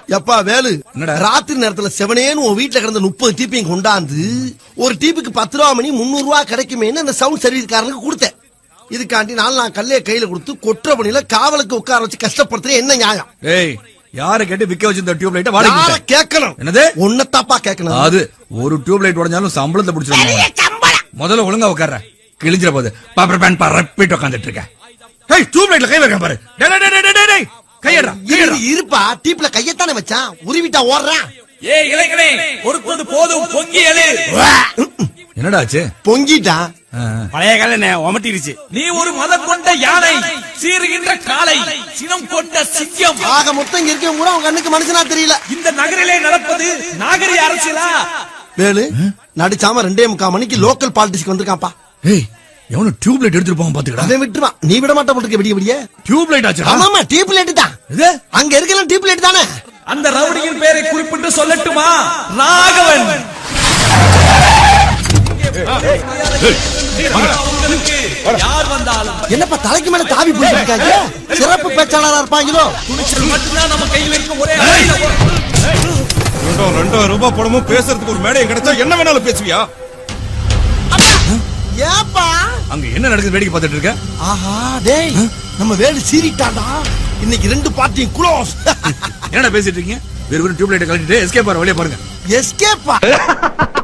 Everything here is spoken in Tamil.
எப்பா வேலு என்னடா? ராத்திரி நேரத்துல செவனேன்னு உன் வீட்டுல கிடந்த முப்பது டீப்பையும் கொண்டாந்து ஒரு டீப்புக்கு பத்து ரூபா மணி முந்நூறு ரூபா கிடைக்குமேன்னு அந்த சவுண்ட் சர்வீஸ்காரனுக்கு கொடுத்தேன் இதுக்காண்டி நாலு நான் கல்லைய கையில கொடுத்து கொற்ற பணியில காவலுக்கு உட்கார வச்சு கஷ்டப்படுத்துறது என்ன நியாயம் ஏய் யார கேட்டு விக்க வச்சிருந்த டியூப் லைட்ட வாடகை யார கொடுத்த? கேட்கணும் என்னது? உன்னத்தாப்பா கேட்கணும் அது ஒரு டியூப் லைட் உடைஞ்சாலும் சம்பளத்தை பிடிச்சிருவாங்க முதல்ல ஒழுங்கா உட்கார்ற கிழிஞ்சிர போது பாப்பர் பேன் பரப்பிட்டு உட்காந்துட்டு இருக்க ஏய் டியூப் லைட்ல கை வைக்க பாரு டேய், டேய், டேய், டேய், டேய், டேய். கையடா இரு, இருப்பா டீப்ல கையத்தானே வச்சான் உருவிட்டா ஓடுறான் ஏ இளைஞனே பொறுத்தது போதும் பொங்கி எழு என்னடா ஆச்சு பொங்கிட்டான் ஆ, ஆ. பழைய கால உமட்டிருச்சு நீ ஒரு மதம் கொண்ட யானை சீறுகின்ற காளை சினம் கொண்ட சிங்கம் ஆக மொத்தம் இங்க இருக்கவங்க கூட அவங்க கண்ணுக்கு மனுஷனா தெரியல இந்த நகரிலே நடப்பது நாகரிக அரசியலா வேலு நடிச்சாம ரெண்டே முக்கால் மணிக்கு லோக்கல் பாலிட்டிக்ஸ்க்கு வந்திருக்கான்ப்பா ஏய் எவனும் டியூப் லைட் எடுத்துட்டு போவான் பாத்துக்கடா அவன் விட்டுருவான் நீ விட மாட்டா போட்டுருக்க விடிய விடிய டியூப் லைட் ஆச்சு ஆமாமா டீப் லைட் தான் இது அங்க இருக்கலாம் டீப் லைட் தானே அந்த ரவுடியின் பெயரை குறிப்பிட்டு சொல்லட்டுமா ராகவன் உங்களுக்கு யார் வந்தாலும் என்னப்பா தலைக்கு மேல தாவி போயிட்டு இருக்காங்க சிறப்பு பேச்சாளரா இருப்பாங்களோ துணிச்சல் மட்டும்தான் நம்ம கையில் இருக்கும் ஒரே ஆயுதம். ரெண்டாயிரம் ரெண்டாயிரம் ரூபாய் பணமும் பேசுறதுக்கு ஒரு மேடையும் கிடைச்சா என்ன வேணாலும் பேசுவியா ஏப்பா அங்க என்ன நடக்குது வேடிக்கை பார்த்துட்டு இருக்க ஆஹா டேய் நம்ம வேலு சீறிட்டாடா இன்னைக்கு ரெண்டு பார்ட்டியும் க்ளோஸ் என்னடா பேசிட்டு இருக்கீங்க வெறும் டியூப் லைட்டை கழட்டிட்டு எஸ்கேப் ஆற வழியா பாருங்க எஸ்கேப்பா